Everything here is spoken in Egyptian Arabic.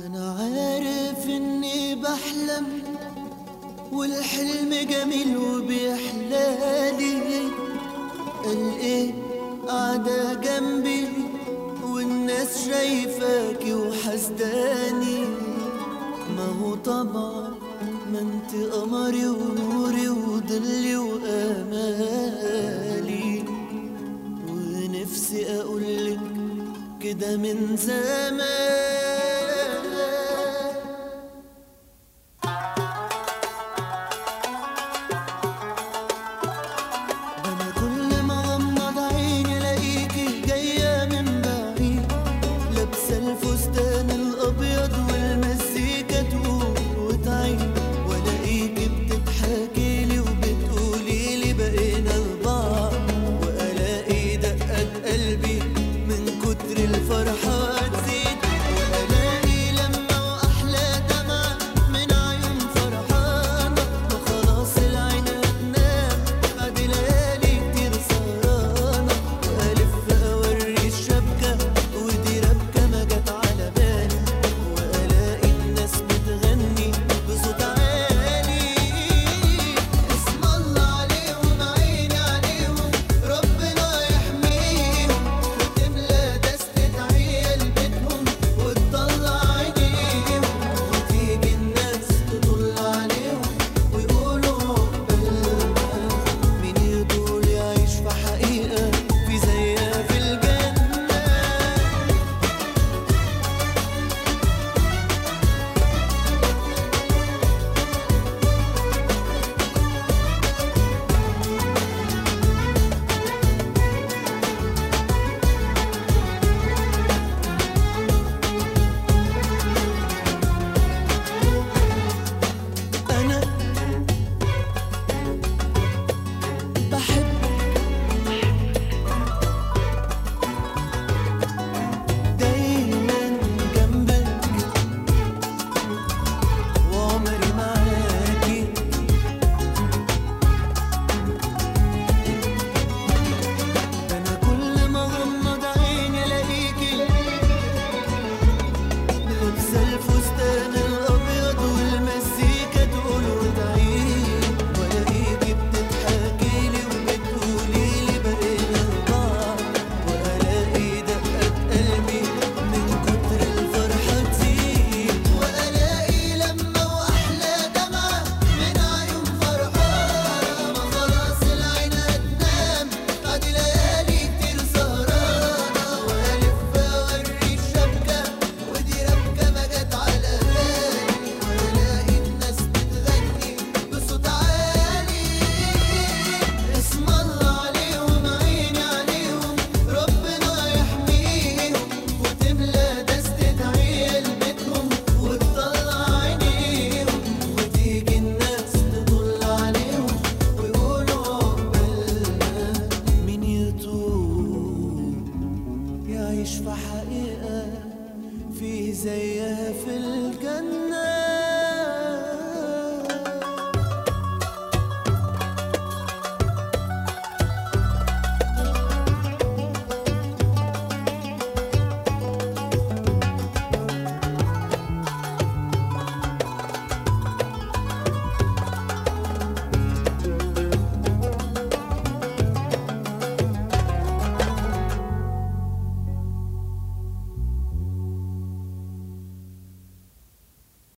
أنا عارف إني بحلم والحلم جميل وبيحلالي قال إيه قاعدة جنبي والناس شايفاكي وحسداني ما هو طبعا ما انت قمري ونوري وضلي وامالي ونفسي اقولك كده من زمان ده انا كل ما اغمض عيني الاقيكي جايه من بعيد لابسه الفستان الابيض والمزيكا تقول وتعيد والاقيكي بتضحكي لي وبتقولي لي بقينا لبعض والاقي دقات قلبي من كتر الفرحه تزيد والاقي لما واحلى دمعه من عيون فرحانه ما خلاص العين هتنام بعد ليالي كتير سهرانه والف اوري الشبكه ودي ربكه ما جت على بالي والاقي الناس بتغني بصوت عالي اسم الله عليهم عيني عليهم ربنا يحميهم وتملى دستة عيال بيتهم وتطلع عينيهم وتيجي الناس تطل عليهم ويقولوا عقبالنا مين يطول يعيش في حقيقة في زيها في الجنة أنا بحبك دايما جنبك وعمري معاكي ده أنا كل ما أغمض عيني ألاقيكي لابسه الفستان الابيض والمزيكا تقول وتعيد والاقيكي بتضحكي لي وبتقولي لي بقينا لبعض والاقي دقات قلبي من كتر الفرحه تزيد والاقي لما واحلى دمعه من عيون فرحانه ما خلاص العين هتنام بعد ليالي كتير سهرانه والف اوري الشبكه ودي ربكه ما جت على بالي والاقي الناس بتغني بصوت عالي اسم الله عليهم عيني عليهم ربنا يحميهم وتملى دستة عيال بيتهم وتطلع عينيهم وتيجي الناس تطل عليهم ويقولوا عقبالنا مين يطول يعيش في حقيقة في زيها في الجنة